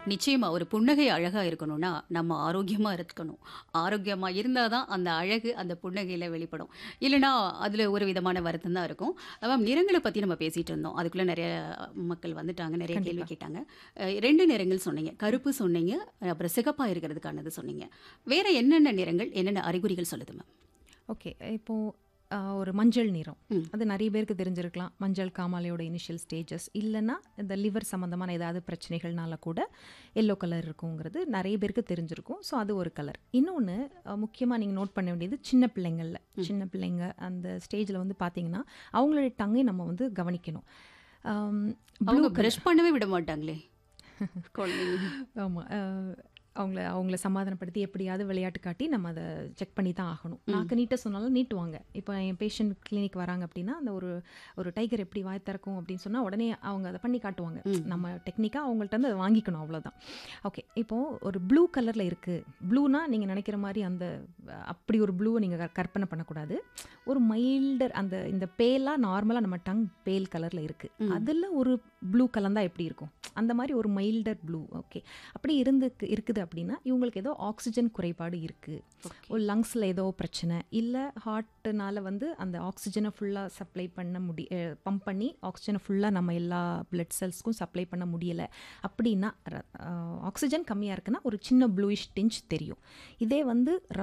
நிச்சயமா ஒரு புன்னகை அழகா இருக்கணும்னா, நம்ம ஆரோக்கியமா இருக்கணும். ஆரோக்கியமா இருந்தா தான் அந்த அழகு அந்த புன்னகையில வெளிப்படும். இல்லன்னா, அதுல ஒரு விதமான வருத்தம் தான் இருக்கும். மேம் நிறங்கள பத்தி நம்ம பேசிட்டு இருந்தோம். அதுக்குள்ள நெறைய மக்கள் வந்துட்டாங்க. நெறைய கேள்வி கண்டிப்பா. கேட்டாங்க. அ 2 நிறங்கள் சொன்னீங்க. கருப்பு சொன்னீங்க. அப்புறம் சிகப்பா இருக்கிறதுக்கானது சொன்னீங்க. வேற என்னென்ன நிறங்கள், என்னென்ன அறிகுறிகள் சொல்லுது மேம்? ஓகே. இப்போ அ ஒரு மஞ்சள் நிறம். ம். அது நெறைய பேருக்கு தெரிஞ்சிருக்கலாம். மஞ்சள் காமாலையோட இனிஷியல் ஸ்டேஜஸ். இல்லன்னா, இந்த லிவர் சம்மந்தமான ஏதாவது பிரச்சனைகள்னால கூட எல்லோ கலர் இருக்குங்கிறது நெறைய பேருக்கு தெரிஞ்சிருக்கும். ஸோ, அது ஒரு கலர். இன்னொன்னு அ முக்கியமா நீங்க நோட் பண்ண வேண்டியது சின்ன பிள்ளைங்கள்ல. ம். சின்ன பிள்ளைங்க அந்த ஸ்டேஜ்ல வந்து பார்த்தீங்கன்னா, அவங்களுடைய டங்கை நம்ம வந்து கவனிக்கணும். அம் ப்ளூ அவங்க கலர் பிரஷ் பண்ணவே விட மாட்டாங்களே! குழந்தைங்க. ஆமா. அ அவங்கள அவங்கள சமாதானப்படுத்தி எப்படியாவது விளையாட்டு காட்டி நம்ம அத செக் பண்ணி தான் ஆகணும். ம். நாக்கு நீட்ட சொன்னாலும் நீட்டுவாங்க. இப்போ என் பேஷண்ட் கிளினிக் வராங்க அப்படின்னா, அந்த ஒரு ஒரு டைகர் எப்படி வாய் திறக்கும் அப்படின்னு சொன்னா, உடனே அவங்க அத பண்ணி காட்டுவாங்க. ம். நம்ம டெக்னிக்கா அவங்கள்ட்ட இருந்து அத வாங்கிக்கணும் அவ்வளோதான். ஓகே. இப்போ ஒரு ப்ளூ கலர்ல இருக்கு. ப்ளூனா நீங்க நினைக்கிற மாரி அந்த அப்படி ஒரு ப்ளூவ நீங்க க கற்பனை பண்ணக்கூடாது. ஒரு மைல்டர் அந்த இந்த பேலா நார்மலா நம்ம டங் பேல் கலர்ல இருக்கு. ம். அதுல ஒரு ப்ளூ கலந்தா எப்படி இருக்கும்? அந்த மாரி ஒரு மைல்டர் ப்ளூ. ஓகே. அப்படி இருந்துக்கு இருக்குது அப்படின்னா, இவங்களுக்கு ஏதோ ஆக்ஸிஜன் குறைபாடு இருக்கு. ஓகே. ஒரு லங்ஸ்ல ஏதோ பிரச்சனை. இல்ல ஹார்ட்னால வந்து அந்த ஆக்ஸிஜன ஃபுல்லா சப்ளை பண்ண முடி அ பம்ப் பண்ணி ஆக்ஸிஜன ஃபுல்லா நம்ம எல்லா பிளட் செல்ஸ்க்கும் சப்ளை பண்ண முடியல. அப்படின்னா, ர அ ஆக்ஸிஜன் கம்மியா இருக்குன்னா, ஒரு சின்ன ப்ளூயிஷ் டிஞ்ச் தெரியும். இதே வந்து